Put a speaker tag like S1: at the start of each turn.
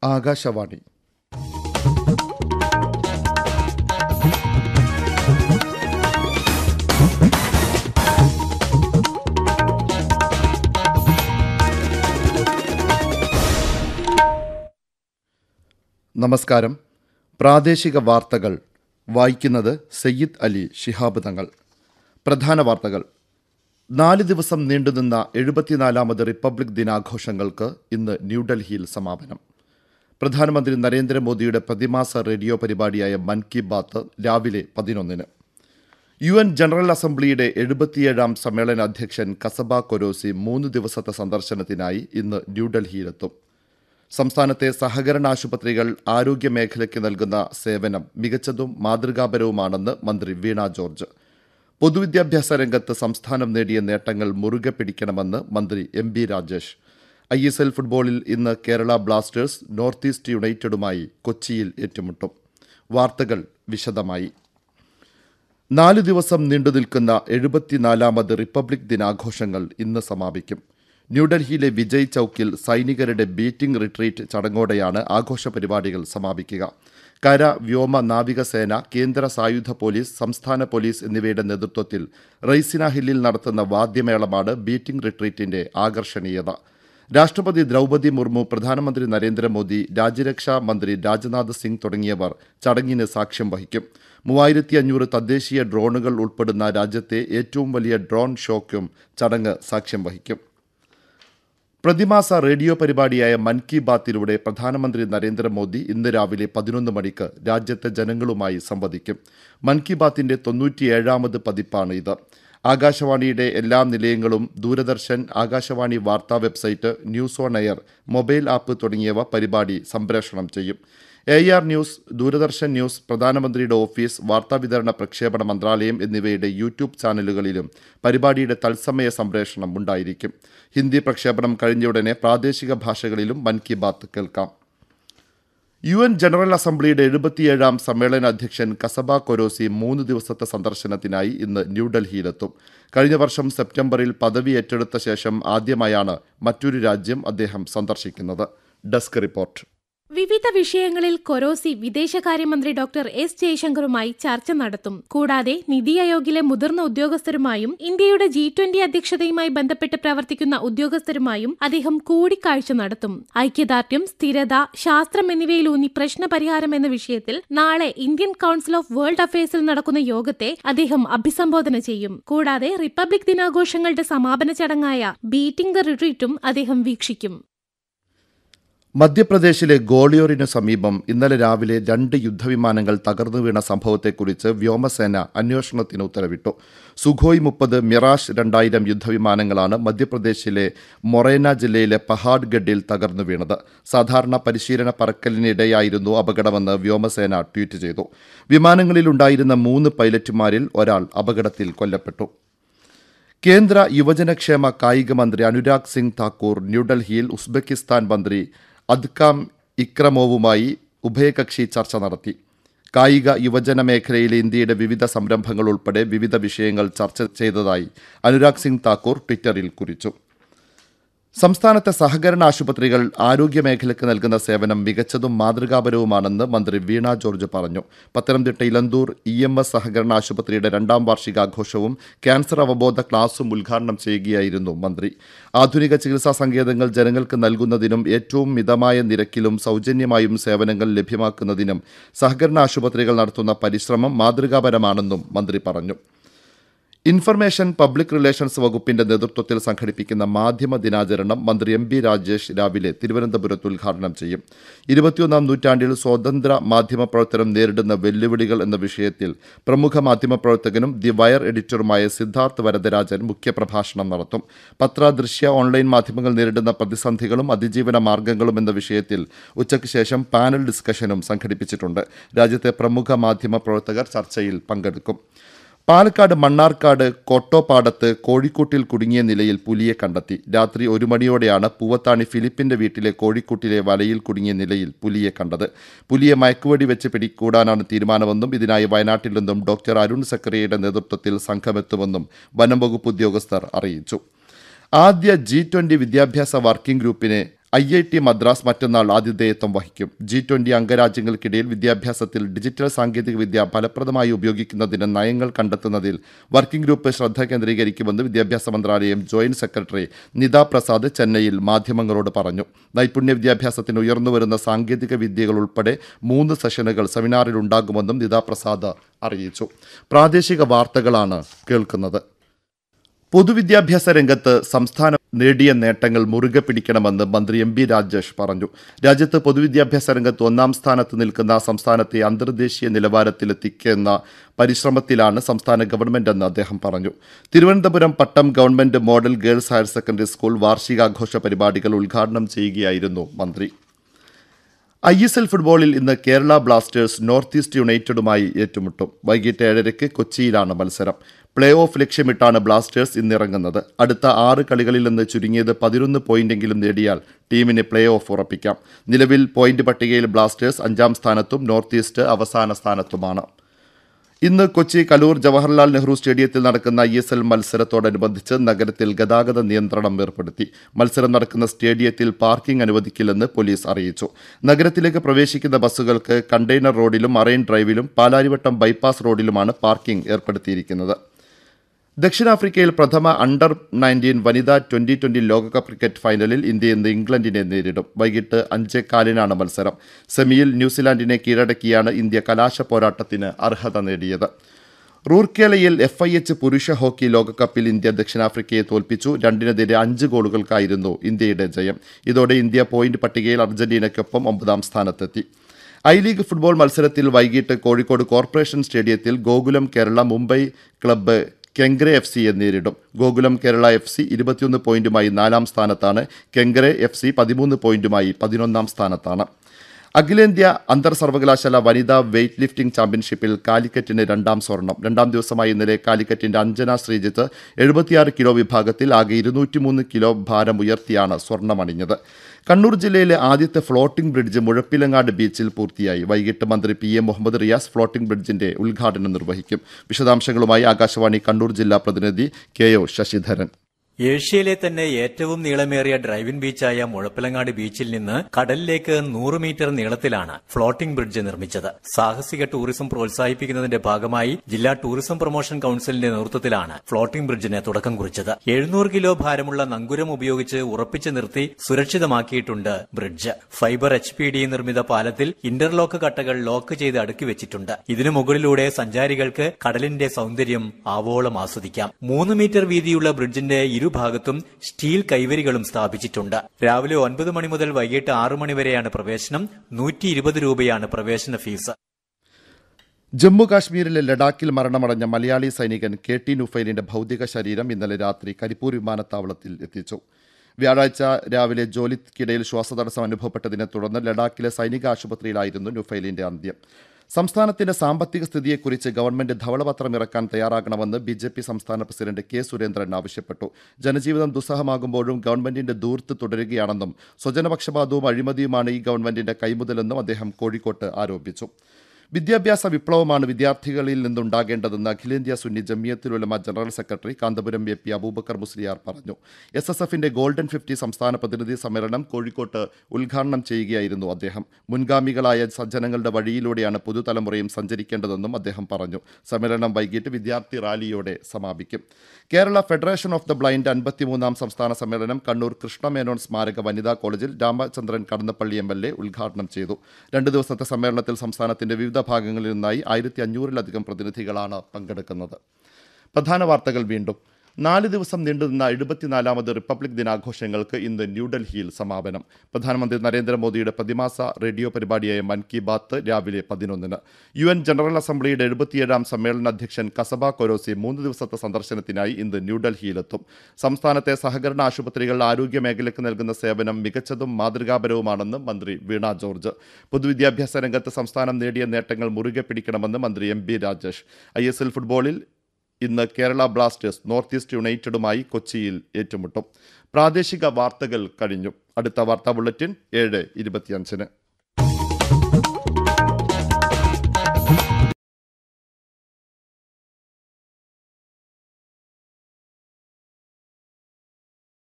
S1: ആകാശവാണി നമസ്കാരം പ്രാദേശിക വാർത്തകൾ വായിക്കുന്നത് സയ്യിദ് അലി ശിഹാബ് തങ്ങൾ പ്രധാന വാർത്തകൾ നാല് ദിവസം നീണ്ടുനിന്ന എഴുപത്തിനാലാമത് റിപ്പബ്ലിക് ദിനാഘോഷങ്ങൾക്ക് ഇന്ന് ന്യൂഡൽഹിയിൽ സമാപനം പ്രധാനമന്ത്രി നരേന്ദ്രമോദിയുടെ പ്രതിമാസ റേഡിയോ പരിപാടിയായ മൻ കി ബാത്ത് രാവിലെ പതിനൊന്നിന് യു എൻ ജനറൽ അസംബ്ലിയുടെ എഴുപത്തിയേഴാം സമ്മേളന അധ്യക്ഷൻ കസബ കൊരോസി മൂന്ന് ദിവസത്തെ സന്ദർശനത്തിനായി ഇന്ന് ന്യൂഡൽഹിയിലെത്തും സംസ്ഥാനത്തെ സഹകരണ ആശുപത്രികൾ ആരോഗ്യ മേഖലയ്ക്ക് നൽകുന്ന സേവനം മികച്ചതും മാതൃകാപരവുമാണെന്ന് മന്ത്രി വീണ ജോർജ് പൊതുവിദ്യാഭ്യാസ രംഗത്ത് സംസ്ഥാനം നേടിയ നേട്ടങ്ങൾ മുറുകെ പിടിക്കണമെന്ന് മന്ത്രി M B Rajesh I S L ഫുട്ബോളിൽ ഇന്ന് കേരള ബ്ലാസ്റ്റേഴ്സ് നോർത്ത് ഈസ്റ്റ് യുണൈറ്റഡുമായി കൊച്ചിയിൽ ഏറ്റുമുട്ടും വാർത്തകൾ വിശദമായി നാല് ദിവസം നീണ്ടുനിൽക്കുന്ന എഴുപത്തിനാലാമത് റിപ്പബ്ലിക് ദിനാഘോഷങ്ങൾ ഇന്ന് സമാപിക്കും ന്യൂഡൽഹിയിലെ വിജയ് ചൌക്കിൽ സൈനികരുടെ ബീറ്റിംഗ് റിട്രീറ്റ് ചടങ്ങോടെയാണ് ആഘോഷ പരിപാടികൾ സമാപിക്കുക കര വ്യോമ നാവികസേന കേന്ദ്ര സായുധ പോലീസ് സംസ്ഥാന പോലീസ് എന്നിവയുടെ നേതൃത്വത്തിൽ റൈസിന ഹില്ലിൽ നടത്തുന്ന വാദ്യമേളമാണ് ബീറ്റിംഗ് റിട്രീറ്റിന്റെ ആകർഷണീയത രാഷ്ട്രപതി ദ്രൗപദി മുർമു പ്രധാനമന്ത്രി നരേന്ദ്രമോദി രാജ്യരക്ഷാ മന്ത്രി രാജ്നാഥ് സിംഗ് തുടങ്ങിയവർ ചടങ്ങിന് സാക്ഷ്യം വഹിക്കും മൂവായിരത്തി അഞ്ഞൂറ് തദ്ദേശീയ ഡ്രോണുകൾ ഉൾപ്പെടുന്ന രാജ്യത്തെ ഏറ്റവും വലിയ ഡ്രോൺ ഷോയ്ക്കും ചടങ്ങ് സാക്ഷ്യം വഹിക്കും പ്രതിമാസ റേഡിയോ പരിപാടിയായ മൻ കി ബാത്തിലൂടെ പ്രധാനമന്ത്രി നരേന്ദ്രമോദി ഇന്ന് രാവിലെ പതിനൊന്ന് മണിക്ക് രാജ്യത്തെ ജനങ്ങളുമായി സംവദിക്കും മൻ കി ബാത്തിന്റെ തൊണ്ണൂറ്റിയേഴാമത് പതിപ്പാണ് ഇത് ആകാശവാണിയുടെ എല്ലാ നിലയങ്ങളും ദൂരദർശൻ ആകാശവാണി വാർത്താ website news on air mobile app തുടങ്ങിയവ പരിപാടി സംപ്രേഷണം ചെയ്യും A R news Doordarshan news പ്രധാനമന്ത്രിയുടെ ഓഫീസ് വാർത്താവിതരണ പ്രക്ഷേപണ മന്ത്രാലയം എന്നിവയുടെ യൂട്യൂബ് ചാനലുകളിലും പരിപാടിയുടെ തത്സമയ സംപ്രേഷണം ഉണ്ടായിരിക്കും ഹിന്ദി പ്രക്ഷേപണം കഴിഞ്ഞയുടനെ പ്രാദേശിക ഭാഷകളിലും മൻ കി ബാത്ത് കേൾക്കാം യു എൻ ജനറൽ അസംബ്ലിയുടെ എഴുപത്തിയേഴാം സമ്മേളന അധ്യക്ഷൻ കസബ കൊരോസി മൂന്ന് ദിവസത്തെ സന്ദർശനത്തിനായി ഇന്ന് ന്യൂഡൽഹിയിലെത്തും കഴിഞ്ഞ വർഷം സെപ്റ്റംബറിൽ പദവി ഏറ്റെടുത്ത ശേഷം ആദ്യമായാണ് മറ്റൊരു രാജ്യം അദ്ദേഹം സന്ദർശിക്കുന്നത് ഡെസ്ക് റിപ്പോർട്ട്
S2: വിവിധ വിഷയങ്ങളിൽ കൊറോസി വിദേശകാര്യമന്ത്രി ഡോക്ടർ എസ് ജയശങ്കറുമായി ചർച്ച നടത്തും കൂടാതെ നിതി ആയോഗിലെ മുതിർന്ന ഉദ്യോഗസ്ഥരുമായും ഇന്ത്യയുടെ ജി ട്വന്റി അധ്യക്ഷതയുമായി ബന്ധപ്പെട്ട് പ്രവർത്തിക്കുന്ന ഉദ്യോഗസ്ഥരുമായും അദ്ദേഹം കൂടിക്കാഴ്ച നടത്തും ഐക്യദാർഢ്യം സ്ഥിരത ശാസ്ത്രം എന്നിവയിലൂന്നി പ്രശ്നപരിഹാരം എന്ന വിഷയത്തിൽ നാളെ ഇന്ത്യൻ കൌൺസിൽ ഓഫ് വേൾഡ് അഫയേഴ്സിൽ നടക്കുന്ന യോഗത്തെ അദ്ദേഹം അഭിസംബോധന ചെയ്യും കൂടാതെ റിപ്പബ്ലിക് ദിനാഘോഷങ്ങളുടെ സമാപന ചടങ്ങായ ബീറ്റിംഗ് ദ റിട്രീറ്റും അദ്ദേഹം വീക്ഷിക്കും
S1: മധ്യപ്രദേശിലെ ഗോളിയോറിനു സമീപം ഇന്നലെ രാവിലെ രണ്ട് യുദ്ധവിമാനങ്ങൾ തകർന്നു വീണ സംഭവത്തെക്കുറിച്ച് വ്യോമസേന അന്വേഷണത്തിന് ഉത്തരവിട്ടു സുഖോയ് മുപ്പത് മിറാഷ് രണ്ടായിരം യുദ്ധവിമാനങ്ങളാണ് മധ്യപ്രദേശിലെ മൊറേന ജില്ലയിലെ പഹാഡ്ഗഡിൽ തകർന്നു വീണത് സാധാരണ പരിശീലന പറക്കലിനിടെയായിരുന്നു അപകടമെന്ന് വ്യോമസേന ട്വീറ്റ് ചെയ്തു വിമാനങ്ങളിലുണ്ടായിരുന്ന മൂന്ന് പൈലറ്റുമാരിൽ ഒരാൾ അപകടത്തിൽ കൊല്ലപ്പെട്ടു കേന്ദ്ര യുവജനക്ഷേമ കായിക മന്ത്രി അനുരാഗ് സിംഗ് താക്കൂർ ന്യൂഡൽഹിയിൽ ഉസ്ബെക്കിസ്ഥാൻ മന്ത്രി അദ്കാം ഇക്രമോവുമായി ഉഭയകക്ഷി ചർച്ച നടത്തി കായിക യുവജന മേഖലയിലെ ഇന്ത്യയുടെ വിവിധ സംരംഭങ്ങൾ ഉൾപ്പെടെ വിവിധ വിഷയങ്ങൾ ചർച്ച ചെയ്തതായി അനുരാഗ് സിംഗ് താക്കൂർ ട്വിറ്ററിൽ കുറിച്ചു സംസ്ഥാനത്തെ സഹകരണ ആശുപത്രികൾ ആരോഗ്യ മേഖലയ്ക്ക് നൽകുന്ന സേവനം മികച്ചതും മാതൃകാപരവുമാണെന്ന് മന്ത്രി വീണ ജോർജ് പറഞ്ഞു Pathanamthitta Elanthoor E M S സഹകരണ ആശുപത്രിയുടെ രണ്ടാം വാർഷികാഘോഷവും ക്യാൻസർ അവബോധ ക്ലാസും ഉദ്ഘാടനം ചെയ്യുകയായിരുന്നു മന്ത്രി ആധുനിക ചികിത്സാ സങ്കേതങ്ങൾ ജനങ്ങൾക്ക് നൽകുന്നതിനും ഏറ്റവും മിതമായ നിരക്കിലും സൗജന്യമായും സേവനങ്ങൾ ലഭ്യമാക്കുന്നതിനും സഹകരണ ആശുപത്രികൾ നടത്തുന്ന പരിശ്രമം മാതൃകാപരമാണെന്നും മന്ത്രി പറഞ്ഞു ഇൻഫർമേഷൻ പബ്ലിക് റിലേഷൻസ് വകുപ്പിന്റെ നേതൃത്വത്തിൽ സംഘടിപ്പിക്കുന്ന മാധ്യമ ദിനാചരണം മന്ത്രി എം ബി രാജേഷ് രാവിലെ തിരുവനന്തപുരത്ത് ഉദ്ഘാടനം ചെയ്യും ഇരുപത്തിയൊന്നാം നൂറ്റാണ്ടിൽ സ്വതന്ത്ര മാധ്യമ പ്രവർത്തനം നേരിടുന്ന വെല്ലുവിളികൾ എന്ന വിഷയത്തിൽ പ്രമുഖ മാധ്യമപ്രവർത്തകനും ദി വയർ എഡിറ്ററുമായ സിദ്ധാർത്ഥ് വരദരാജൻ മുഖ്യപ്രഭാഷണം നടത്തും പത്ര ദൃശ്യ ഓൺലൈൻ മാധ്യമങ്ങൾ നേരിടുന്ന പ്രതിസന്ധികളും അതിജീവന മാർഗങ്ങളും എന്ന വിഷയത്തിൽ ഉച്ചയ്ക്ക് ശേഷം പാനൽ ഡിസ്കഷനും സംഘടിപ്പിച്ചിട്ടുണ്ട് രാജ്യത്തെ പ്രമുഖ മാധ്യമ പ്രവർത്തകർ ചർച്ചയിൽ പങ്കെടുക്കും പാലക്കാട് മണ്ണാർക്കാട് കോട്ടോപ്പാടത്ത് കോഴിക്കൂട്ടിൽ കുടുങ്ങിയ നിലയിൽ പുലിയെ കണ്ടെത്തി രാത്രി ഒരു മണിയോടെയാണ് പൂവത്താണി ഫിലിപ്പിന്റെ വീട്ടിലെ കോഴിക്കൂട്ടിലെ വലയിൽ കുടുങ്ങിയ നിലയിൽ പുലിയെ കണ്ടത് പുലിയെ മയക്കുവടി വെച്ച് പിടികൂടാനാണ് തീരുമാനമെന്നും ഇതിനായി വയനാട്ടിൽ നിന്നും ഡോക്ടർ അരുൺ സക്കറിയയുടെ നേതൃത്വത്തിൽ സംഘമെത്തുമെന്നും വനം വകുപ്പ് ഉദ്യോഗസ്ഥർ അറിയിച്ചു ആദ്യ ജി ട്വന്റി വിദ്യാഭ്യാസ വർക്കിംഗ് ഗ്രൂപ്പിനെ ഐ ഐ ടി മദ്രാസ് മറ്റന്നാൾ ആതിഥേയത്വം വഹിക്കും ജി ട്വന്റി അംഗരാജ്യങ്ങൾക്കിടയിൽ വിദ്യാഭ്യാസത്തിൽ ഡിജിറ്റൽ സാങ്കേതികവിദ്യ ഫലപ്രദമായി ഉപയോഗിക്കുന്നതിന് നയങ്ങൾ കണ്ടെത്തുന്നതിൽ വർക്കിംഗ് ഗ്രൂപ്പ് ശ്രദ്ധ കേന്ദ്രീകരിക്കുമെന്ന് വിദ്യാഭ്യാസ മന്ത്രാലയം ജോയിന്റ് സെക്രട്ടറി നിത പ്രസാദ് ചെന്നൈയിൽ മാധ്യമങ്ങളോട് പറഞ്ഞു നൈപുണ്യ വിദ്യാഭ്യാസത്തിന് ഉയർന്നുവരുന്ന സാങ്കേതിക വിദ്യകൾ ഉൾപ്പെടെ മൂന്ന് സെഷനുകൾ സെമിനാറിൽ ഉണ്ടാകുമെന്നും നിത പ്രസാദ് അറിയിച്ചു പ്രാദേശിക വാർത്തകളാണ് കേൾക്കുന്നത് പൊതുവിദ്യാഭ്യാസ രംഗത്ത് സംസ്ഥാനം നേടിയ നേട്ടങ്ങൾ മുറുകെ പിടിക്കണമെന്ന് മന്ത്രി എം ബി രാജേഷ് പറഞ്ഞു രാജ്യത്ത് പൊതുവിദ്യാഭ്യാസ രംഗത്ത് ഒന്നാം സ്ഥാനത്ത് നിൽക്കുന്ന സംസ്ഥാനത്തെ അന്തർദേശീയ നിലവാരത്തിലെത്തിക്കുന്ന പരിശ്രമത്തിലാണ് സംസ്ഥാന ഗവൺമെന്റ് എന്ന് അദ്ദേഹം പറഞ്ഞു Thiruvananthapuram Pattom government model girls higher secondary school വാർഷികാഘോഷ പരിപാടികൾ ഉദ്ഘാടനം ചെയ്യുകയായിരുന്നു മന്ത്രി ഐ എസ് എൽ ഫുട്ബോളിൽ ഇന്ന് കേരള ബ്ലാസ്റ്റേഴ്സ് നോർത്ത് ഈസ്റ്റ് യുണൈറ്റഡുമായി ഏറ്റുമുട്ടും വൈകിട്ട് ഏഴരയ്ക്ക് കൊച്ചിയിലാണ് മത്സരം പ്ലേ ഓഫ് ലക്ഷ്യമിട്ടാണ് ബ്ലാസ്റ്റേഴ്സ് ഇന്നിറങ്ങുന്നത് അടുത്ത ആറ് കളികളിൽ നിന്ന് ചുരുങ്ങിയത് പതിനൊന്ന് പോയിന്റെങ്കിലും നേടിയാൽ ടീമിന് പ്ലേ ഓഫ് ഉറപ്പിക്കാം നിലവിൽ പോയിന്റ് പട്ടികയിൽ ബ്ലാസ്റ്റേഴ്സ് അഞ്ചാം സ്ഥാനത്തും നോർത്ത് ഈസ്റ്റ് അവസാന സ്ഥാനത്തുമാണ് ഇന്ന് കൊച്ചി കലൂർ ജവഹർലാൽ നെഹ്റു സ്റ്റേഡിയത്തിൽ നടക്കുന്ന ഐ എസ് എൽ മത്സരത്തോടനുബന്ധിച്ച് നഗരത്തിൽ ഗതാഗത നിയന്ത്രണം ഏർപ്പെടുത്തി മത്സരം നടക്കുന്ന സ്റ്റേഡിയത്തിൽ പാർക്കിംഗ് അനുവദിക്കില്ലെന്ന് പോലീസ് അറിയിച്ചു നഗരത്തിലേക്ക് പ്രവേശിക്കുന്ന ബസ്സുകൾക്ക് കണ്ടെയ്നർ റോഡിലും മറൈൻ ഡ്രൈവിലും പാലാരിവട്ടം ബൈപ്പാസ് റോഡിലുമാണ് പാർക്കിംഗ് ഏർപ്പെടുത്തിയിരിക്കുന്നത് ദക്ഷിണാഫ്രിക്കയിൽ പ്രഥമ അണ്ടർ നയൻറ്റീൻ വനിതാ ട്വന്റി ട്വന്റി ലോകകപ്പ് ക്രിക്കറ്റ് ഫൈനലിൽ ഇന്ത്യ ഇന്ന് ഇംഗ്ലണ്ടിനെ നേരിടും വൈകിട്ട് അഞ്ചേ കാലിനാണ് മത്സരം സെമിയിൽ ന്യൂസിലാൻഡിനെ കീഴടക്കിയാണ് ഇന്ത്യ കലാശ പോരാട്ടത്തിന് അർഹത നേടിയത് റൂർക്കേലയിൽ എഫ് ഐ എച്ച് പുരുഷ ഹോക്കി ലോകകപ്പിൽ ഇന്ത്യ ദക്ഷിണാഫ്രിക്കയെ തോൽപ്പിച്ചു രണ്ടിനെതിരെ അഞ്ച് ഗോളുകൾക്കായിരുന്നു ഇന്ത്യയുടെ ജയം ഇതോടെ ഇന്ത്യ പോയിന്റ് പട്ടികയിൽ അർജന്റീനയ്ക്കൊപ്പം ഒമ്പതാം സ്ഥാനത്തെത്തി ഐ ലീഗ് ഫുട്ബോൾ മത്സരത്തിൽ വൈകിട്ട് കോഴിക്കോട് കോർപ്പറേഷൻ സ്റ്റേഡിയത്തിൽ ഗോകുലം കേരള മുംബൈ ക്ലബ്ബ് കെങ്കരെ എഫ് സിയെ നേരിടും ഗോകുലം കേരള എഫ് സി ഇരുപത്തിയൊന്ന് പോയിന്റുമായി നാലാം സ്ഥാനത്താണ് കെങ്കരെ എഫ് സി പതിമൂന്ന് പോയിന്റുമായി പതിനൊന്നാം സ്ഥാനത്താണ് അഖിലേന്ത്യാ അന്തർ സർവകലാശാല വനിതാ വെയ്റ്റ് ലിഫ്റ്റിംഗ് ചാമ്പ്യൻഷിപ്പിൽ കാലിക്കറ്റിന് രണ്ടാം സ്വർണം രണ്ടാം ദിവസമായി ഇന്നലെ കാലിക്കറ്റിന്റെ അഞ്ജന ശ്രീജിത്ത് എഴുപത്തിയാറ് കിലോ വിഭാഗത്തിൽ ആകെ ഇരുന്നൂറ്റിമൂന്ന് കിലോ ഭാരം ഉയർത്തിയാണ് സ്വർണമണിഞ്ഞത് കണ്ണൂർ ജില്ലയിലെ ആദ്യത്തെ ഫ്ലോട്ടിംഗ് ബ്രിഡ്ജ് മുഴപ്പിലങ്ങാട് ബീച്ചിൽ പൂർത്തിയായി വൈകിട്ട് മന്ത്രി P A Muhammad Riyas floating ബ്രിഡ്ജിന്റെ ഉദ്ഘാടനം നിർവഹിക്കും വിശദാംശങ്ങളുമായി ആകാശവാണി കണ്ണൂർ ജില്ലാ പ്രതിനിധി കെ ഒ ശശിധരൻ
S3: ഏഷ്യയിലെ തന്നെ ഏറ്റവും നീളമേറിയ ഡ്രൈവിംഗ് ബീച്ചായ മുഴപ്പിലങ്ങാട് ബീച്ചിൽ നിന്ന് കടലിലേക്ക് നൂറ് മീറ്റർ നീളത്തിലാണ് ഫ്ലോട്ടിംഗ് ബ്രിഡ്ജ് നിർമ്മിച്ചത് സാഹസിക ടൂറിസം പ്രോത്സാഹിപ്പിക്കുന്നതിന്റെ ഭാഗമായി ജില്ലാ ടൂറിസം പ്രൊമോഷൻ കൌൺസിലിന്റെ നേതൃത്വത്തിലാണ് ഫ്ലോട്ടിംഗ് ബ്രിഡ്ജിന് തുടക്കം കുറിച്ചത് എഴുന്നൂറ് കിലോ ഭാരമുള്ള നങ്കുരം ഉപയോഗിച്ച് ഉറപ്പിച്ചു നിർത്തി സുരക്ഷിതമാക്കിയിട്ടുണ്ട് bridge fibre H P D നിർമ്മിത പാലത്തിൽ ഇന്റർലോക്ക് കട്ടകൾ ലോക്ക് ചെയ്ത് അടുക്കി വെച്ചിട്ടുണ്ട് ഇതിനു മുകളിലൂടെ സഞ്ചാരികൾക്ക് കടലിന്റെ സൗന്ദര്യം ആവോളം ആസ്വദിക്കാം മൂന്ന് മീറ്റർ വീതിയുള്ള ബ്രിഡ്ജിന്റെ ഇരുഭാഗത്തും സ്റ്റീൽ കൈവരികളും സ്ഥാപിച്ചിട്ടുണ്ട് രാവിലെ ഒൻപത് മണി മുതൽ വൈകിട്ട് ആറു മണി വരെയാണ് പ്രവേശനം നൂറ്റി ഇരുപത് രൂപയാണ് പ്രവേശന ഫീസ്
S1: ജമ്മു കാശ്മീരിലെ ലഡാക്കിൽ മരണമടഞ്ഞ മലയാളി സൈനികൻ കെ ടി നുഫൈലിന്റെ ഭൗതിക ശരീരം ഇന്നലെ രാത്രി കരിപ്പൂർ വിമാനത്താവളത്തിൽ എത്തിച്ചു വ്യാഴാഴ്ച രാവിലെ ജോലിക്കിടയിൽ ശ്വാസതടസ്സം അനുഭവപ്പെട്ടതിനെ തുടർന്ന് ലഡാക്കിലെ സൈനിക ആശുപത്രിയിലായിരുന്നു നുഫൈലിന്റെ അന്ത്യം സംസ്ഥാനത്തിന്റെ സാമ്പത്തിക സ്ഥിതിയെക്കുറിച്ച് ഗവൺമെന്റ് ധവളപത്രം ഇറക്കാൻ തയ്യാറാകണമെന്ന് ബി ജെ പി സംസ്ഥാന പ്രസിഡന്റ് കെ സുരേന്ദ്രൻ ആവശ്യപ്പെട്ടു ജനജീവിതം ദുസ്സഹമാകുമ്പോഴും ഗവൺമെന്റിന്റെ ദൂർത്ത് തുടരുകയാണെന്നും സ്വജനപക്ഷപാതവും അഴിമതിയുമാണ് ഈ ഗവൺമെന്റിന്റെ കൈമുതലെന്നും അദ്ദേഹം കോഴിക്കോട്ട് ആരോപിച്ചു വിദ്യാഭ്യാസ വിപ്ലവമാണ് വിദ്യാർത്ഥികളിൽ നിന്നുണ്ടാകേണ്ടതെന്ന് അഖിലേന്ത്യാ Sunni Jamiyyathul Ulama general secretary Kanthapuram A P Aboobacker Musliyar പറഞ്ഞു എസ് എസ് എഫിന്റെ ഗോൾഡൻ ഫിഫ്റ്റി സംസ്ഥാന പ്രതിനിധി സമ്മേളനം കോഴിക്കോട്ട് ഉദ്ഘാടനം ചെയ്യുകയായിരുന്നു അദ്ദേഹം മുൻഗാമികളായ സജ്ജനങ്ങളുടെ വഴിയിലൂടെയാണ് പുതുതലമുറയും സഞ്ചരിക്കേണ്ടതെന്നും അദ്ദേഹം പറഞ്ഞു സമ്മേളനം വൈകിട്ട് വിദ്യാർത്ഥി റാലിയോടെ സമാപിക്കും Kerala federation of the blind അൻപത്തിമൂന്നാം സംസ്ഥാന സമ്മേളനം കണ്ണൂർ കൃഷ്ണമേനോൻ സ്മാരക വനിതാ കോളേജിൽ Ramachandran Kadannappalli M L A ഉദ്ഘാടനം ചെയ്തു രണ്ട് ദിവസത്തെ സമ്മേളനത്തിൽ സംസ്ഥാനത്തിന്റെ വിവിധ ഭാഗങ്ങളിൽ നിന്നായി ആയിരത്തി അഞ്ഞൂറിലധികം പ്രതിനിധികളാണ് പങ്കെടുക്കുന്നത് പ്രധാന വാർത്തകൾ വീണ്ടും നാല് ദിവസം നീണ്ടുനിന്ന എഴുപത്തിനാലാമത് റിപ്പബ്ലിക് ദിനാഘോഷങ്ങൾക്ക് ഇന്ന് ന്യൂഡൽഹിയിൽ സമാപനം പ്രധാനമന്ത്രി നരേന്ദ്രമോദിയുടെ പ്രതിമാസ റേഡിയോ പരിപാടിയായ മൻ കി ബാത്ത് രാവിലെ പതിനൊന്നിന് യു എൻ ജനറൽ അസംബ്ലിയുടെ എഴുപത്തിയേഴാം സമ്മേളന അധ്യക്ഷൻ കസബ കൊരോസി മൂന്ന് ദിവസത്തെ സന്ദർശനത്തിനായി ഇന്ന് ന്യൂഡൽഹിയിലെത്തും സംസ്ഥാനത്തെ സഹകരണ ആശുപത്രികൾ ആരോഗ്യ മേഖലയ്ക്ക് നൽകുന്ന സേവനം മികച്ചതും മാതൃകാപരവുമാണെന്ന് മന്ത്രി വീണ ജോർജ് പൊതുവിദ്യാഭ്യാസ രംഗത്ത് സംസ്ഥാനം നേടിയ നേട്ടങ്ങൾ മുറുകെ പിടിക്കണമെന്ന് മന്ത്രി M B Rajesh I S L ഫുട്ബോളിൽ ഇന്ന് കേരള ബ്ലാസ്റ്റേഴ്സ് നോർത്ത് ഈസ്റ്റ് യുണൈറ്റഡുമായി കൊച്ചിയിൽ ഏറ്റുമുട്ടും പ്രാദേശിക വാർത്തകൾ കഴിഞ്ഞു അടുത്ത വാർത്താ ബുള്ളറ്റിൻ ഏഴ് ഇരുപത്തിയഞ്ചിന്